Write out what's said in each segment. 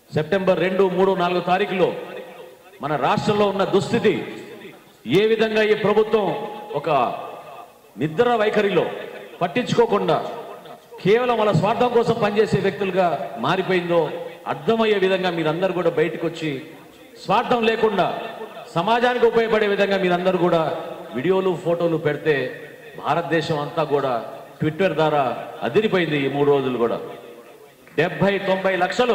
September రెండు మూడు నాలుగు తారీఖులో మన రాష్ట్రంలో ఉన్న దుస్థితి ఏ విధంగా ఈ ప్రభుత్వం ఒక నిద్ర వైఖరిలో పట్టించుకోకుండా కేవలం వాళ్ళ స్వార్థం కోసం పనిచేసే వ్యక్తులుగా మారిపోయిందో అర్థమయ్యే విధంగా మీరందరూ కూడా బయటకు వచ్చి స్వార్థం లేకుండా సమాజానికి ఉపయోగపడే విధంగా మీరందరూ కూడా వీడియోలు ఫోటోలు పెడితే భారతదేశం అంతా కూడా ట్విట్టర్ ద్వారా అదిరిపోయింది ఈ మూడు రోజులు కూడా డెబ్బై తొంభై లక్షలు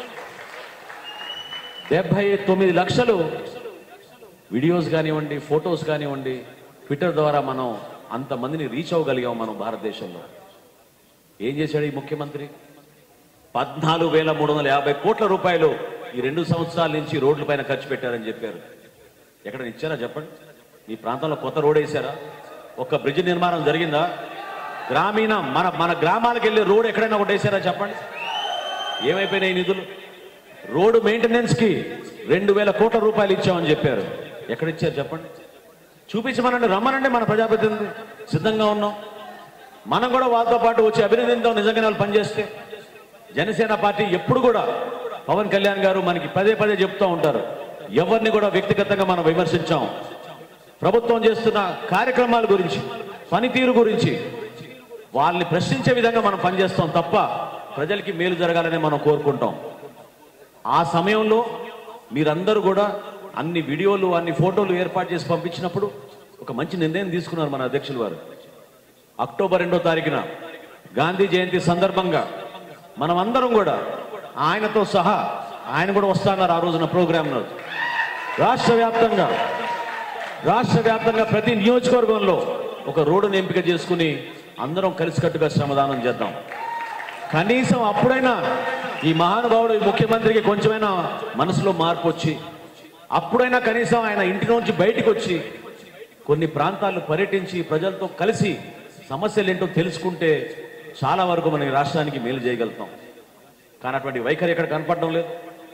డెబ్బై తొమ్మిది లక్షలు వీడియోస్ కానివ్వండి ఫొటోస్ కానివ్వండి ట్విట్టర్ ద్వారా మనం అంతమందిని రీచ్ అవ్వగలిగాం మనం భారతదేశంలో ఏం చేశాడు ఈ ముఖ్యమంత్రి పద్నాలుగు వేల మూడు వందల యాభై కోట్ల రూపాయలు ఈ రెండు సంవత్సరాల నుంచి రోడ్ల పైన ఖర్చు పెట్టారని చెప్పారు ఎక్కడ ఇచ్చారా చెప్పండి మీ ప్రాంతంలో కొత్త రోడ్ వేశారా ఒక్క బ్రిడ్జ్ నిర్మాణం జరిగిందా గ్రామీణ మన మన గ్రామాలకు వెళ్ళే రోడ్ ఎక్కడైనా ఒకటి వేసారా చెప్పండి ఏమైపోయినాయి నిధులు రోడ్డు మెయింటెనెన్స్ కి రెండు వేల కోట్ల రూపాయలు ఇచ్చామని చెప్పారు ఎక్కడ ఇచ్చారు చెప్పండి చూపించమనండి రమ్మనండి మన ప్రజాప్రతినిధి సిద్ధంగా ఉన్నాం మనం కూడా వాళ్ళతో పాటు వచ్చి అభినందిద్దాం నిజంగానే వాళ్ళు పనిచేస్తే జనసేన పార్టీ ఎప్పుడు కూడా పవన్ కళ్యాణ్ గారు మనకి పదే పదే చెప్తూ ఉంటారు ఎవరిని కూడా వ్యక్తిగతంగా మనం విమర్శించాం ప్రభుత్వం చేస్తున్న కార్యక్రమాల గురించి పనితీరు గురించి వాళ్ళని ప్రశ్నించే విధంగా మనం పనిచేస్తాం తప్ప ప్రజలకి మేలు జరగాలని మనం కోరుకుంటాం ఆ సమయంలో మీరందరూ కూడా అన్ని వీడియోలు అన్ని ఫోటోలు ఏర్పాటు చేసి పంపించినప్పుడు ఒక మంచి నిర్ణయం తీసుకున్నారు మన అధ్యక్షులు వారు అక్టోబర్ రెండో తారీఖున గాంధీ జయంతి సందర్భంగా మనం అందరం కూడా ఆయనతో సహా ఆయన కూడా వస్తున్నారు ఆ రోజున ప్రోగ్రాంలో రాష్ట్ర వ్యాప్తంగా రాష్ట్ర వ్యాప్తంగా ప్రతి నియోజకవర్గంలో ఒక రోడ్డును ఎంపిక చేసుకుని అందరం కలిసికట్టుగా శ్రమదానం చేద్దాం కనీసం అప్పుడైనా ఈ మహానుభావుడు ఈ ముఖ్యమంత్రికి కొంచెమైనా మనసులో మార్పు వచ్చి అప్పుడైనా కనీసం ఆయన ఇంటి నుంచి బయటికి వచ్చి కొన్ని ప్రాంతాలు పర్యటించి ప్రజలతో కలిసి సమస్యలు ఏంటో తెలుసుకుంటే చాలా వరకు మన ఈ రాష్ట్రానికి మేలు చేయగలుగుతాం కానీ అటువంటి వైఖరి ఎక్కడ కనపడడం లేదు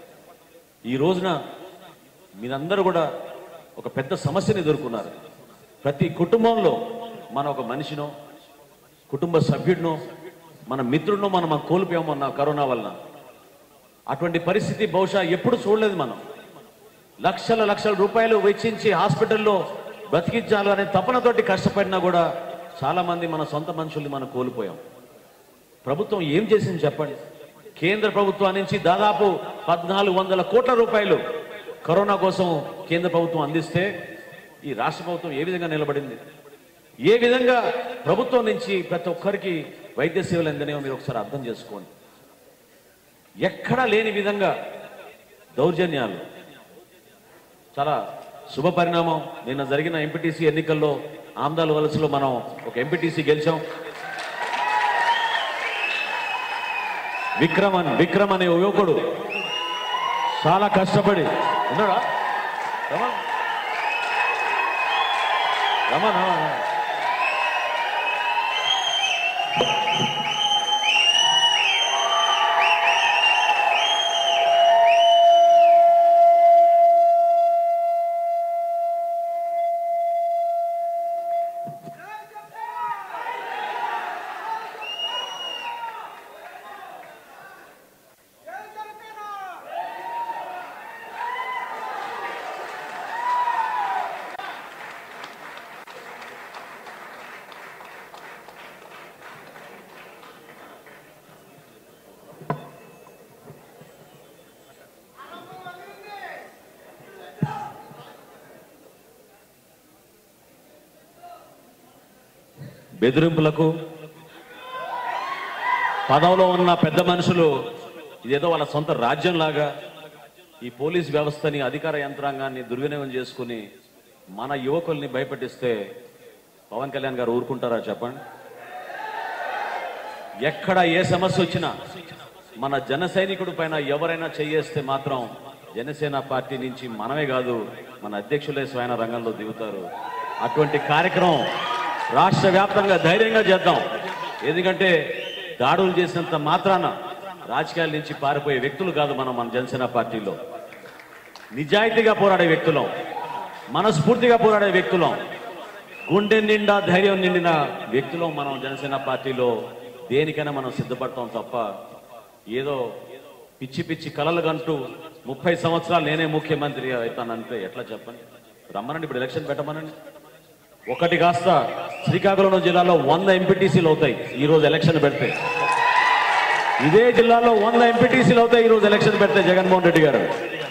ఈ రోజున మీరందరూ కూడా ఒక పెద్ద సమస్యని ఎదుర్కొన్నారు ప్రతి కుటుంబంలో మన ఒక మనిషినో కుటుంబ సభ్యుడినో మన మిత్రుడినో మనం కోల్పోయాం మన కరోనా వలన అటువంటి పరిస్థితి బహుశా ఎప్పుడు చూడలేదు మనం లక్షల లక్షల రూపాయలు వెచ్చించి హాస్పిటల్లో బ్రతికించాలి అనే తపనతోటి కష్టపడినా కూడా చాలా మంది మన సొంత మనుషుల్ని మనం కోల్పోయాం ప్రభుత్వం ఏం చేసింది చెప్పండి కేంద్ర ప్రభుత్వం నుంచి దాదాపు పద్నాలుగు వందల కోట్ల రూపాయలు కరోనా కోసం కేంద్ర ప్రభుత్వం అందిస్తే ఈ రాష్ట్ర ప్రభుత్వం ఏ విధంగా నిలబడింది ఏ విధంగా ప్రభుత్వం నుంచి ప్రతి ఒక్కరికి వైద్య సేవలు అందినాయో మీరు ఒకసారి అర్థం చేసుకోండి ఎక్కడా లేని విధంగా దౌర్జన్యాలు చాలా శుభ పరిణామం నిన్న జరిగిన ఎంపీటీసీ ఎన్నికల్లో ఆమ్దాల వలసలో మనం ఒక ఎంపీటీసీ గెలిచాం విక్రమన్ విక్రమ్ అనే యువకుడు చాలా కష్టపడి ఉన్నాడా రమణ్ రమణ్ రమణ్. బెదిరింపులకు పదవిలో ఉన్న పెద్ద మనుషులు ఇదేదో వాళ్ళ సొంత రాజ్యంలాగా ఈ పోలీస్ వ్యవస్థని అధికార యంత్రాంగాన్ని దుర్వినియోగం చేసుకుని మన యువకుల్ని భయపెట్టిస్తే పవన్ కళ్యాణ్ గారు ఊరుకుంటారా చెప్పండి ఎక్కడ ఏ సమస్య వచ్చినా మన జన సైనికుడి పైన ఎవరైనా చెయ్యేస్తే మాత్రం జనసేన పార్టీ నుంచి మనమే కాదు మన అధ్యక్షులే స్వయం రంగంలో దిగుతారు అటువంటి కార్యక్రమం రాష్ట్ర వ్యాప్తంగా ధైర్యంగా చేద్దాం ఎందుకంటే దాడులు చేసినంత మాత్రాన రాజకీయాల నుంచి పారిపోయే వ్యక్తులు కాదు మనం మన జనసేన పార్టీలో నిజాయితీగా పోరాడే వ్యక్తులం మనస్ఫూర్తిగా పోరాడే వ్యక్తులం గుండె నిండా ధైర్యం నిండిన వ్యక్తులం మనం జనసేన పార్టీలో దేనికైనా మనం సిద్ధపడతాం తప్ప ఏదో పిచ్చి పిచ్చి కలలు కంటూ ముప్పై సంవత్సరాలు నేనే ముఖ్యమంత్రి అవుతానంటే ఎట్లా చెప్పండి రమ్మనండి ఇప్పుడు ఎలక్షన్ పెట్టమనండి ఒకటి కాస్త శ్రీకాకుళం జిల్లాలో వంద ఎంపీటీసీలు అవుతాయి ఈ రోజు ఎలక్షన్ పెడితే ఇదే జిల్లాలో వంద ఎంపీటీసీలు అవుతాయి ఈ రోజు ఎలక్షన్ పెడితే జగన్మోహన్ రెడ్డి గారు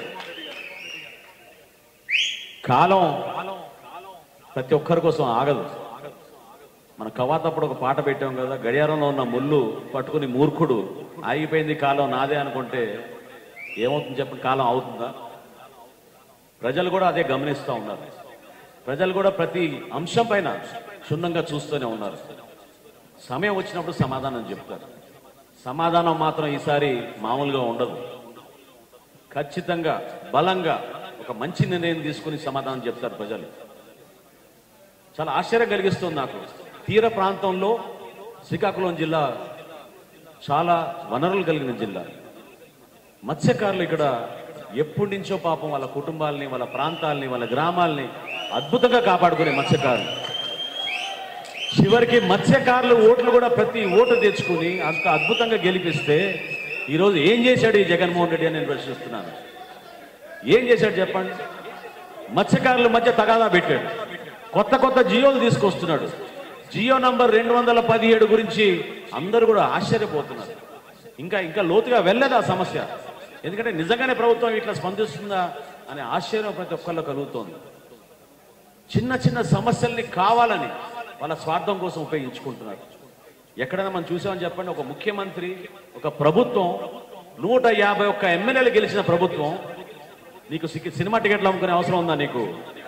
కాలం ప్రతి ఒక్కరి కోసం ఆగదు మన కవాతప్పుడు ఒక పాట పెట్టాం కదా గడియారంలో ఉన్న ముళ్ళు పట్టుకుని మూర్ఖుడు ఆగిపోయింది కాలం నాదే అనుకుంటే ఏమవుతుంది చెప్పండి కాలం అవుతుందా ప్రజలు కూడా అదే గమనిస్తూ ఉన్నారు ప్రజలు కూడా ప్రతి అంశం పైన క్షుణ్ణంగా చూస్తూనే ఉన్నారు సమయం వచ్చినప్పుడు సమాధానం చెప్తారు సమాధానం మాత్రం ఈసారి మామూలుగా ఉండదు ఖచ్చితంగా బలంగా ఒక మంచి నిర్ణయం తీసుకుని సమాధానం చెప్తారు ప్రజలు చాలా ఆశ్చర్యం కలిగిస్తుంది నాకు తీర ప్రాంతంలో శ్రీకాకుళం జిల్లా చాలా వనరులు కలిగిన జిల్లా మత్స్యకారులు ఇక్కడ ఎప్పటి నుంచో పాపం వాళ్ళ కుటుంబాలని వాళ్ళ ప్రాంతాలని వాళ్ళ గ్రామాలని అద్భుతంగా కాపాడుకునే మత్స్యకారులు చివరికి మత్స్యకారులు ఓట్లు కూడా ప్రతి ఓటు తెచ్చుకుని అంత అద్భుతంగా గెలిపిస్తే ఈరోజు ఏం చేశాడు ఈ జగన్మోహన్ రెడ్డి అని నేను ప్రశ్నిస్తున్నాను ఏం చేశాడు చెప్పండి మత్స్యకారుల మధ్య తగాదా పెట్టాడు కొత్త కొత్త జియోలు తీసుకొస్తున్నాడు జియో నంబర్ రెండు వందల పదిహేడు గురించి అందరూ కూడా ఆశ్చర్యపోతున్నారు ఇంకా ఇంకా లోతుగా వెళ్ళదు ఆ సమస్య ఎందుకంటే నిజంగానే ప్రభుత్వం ఇట్లా స్పందిస్తుందా అనే ఆశ్చర్యం ప్రతి ఒక్కళ్ళు కలుగుతోంది చిన్న చిన్న సమస్యల్ని కావాలని వాళ్ళ స్వార్థం కోసం ఉపయోగించుకుంటున్నారు ఎక్కడైనా మనం చూసామని చెప్పండి ఒక ముఖ్యమంత్రి ఒక ప్రభుత్వం నూట యాభై ఒక్క ఎమ్మెల్యేలు గెలిచిన ప్రభుత్వం నీకు సి- సినిమా టికెట్లు అమ్ముకునే అవసరం ఉందా నీకు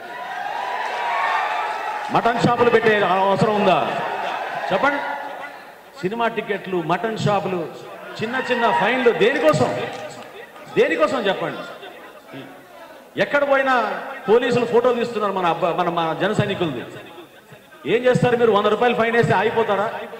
మటన్ షాపులు పెట్టే అవసరం ఉందా చెప్పండి సినిమా టికెట్లు మటన్ షాపులు చిన్న చిన్న ఫైన్లు దేనికోసం దేనికోసం చెప్పండి ఎక్కడ పోయినా పోలీసులు ఫోటో తీస్తున్నారు మన అబ్బా మన మన జన సైనికులది ఏం చేస్తారు మీరు వంద రూపాయలు ఫైన్ వేస్తే ఆగిపోతారా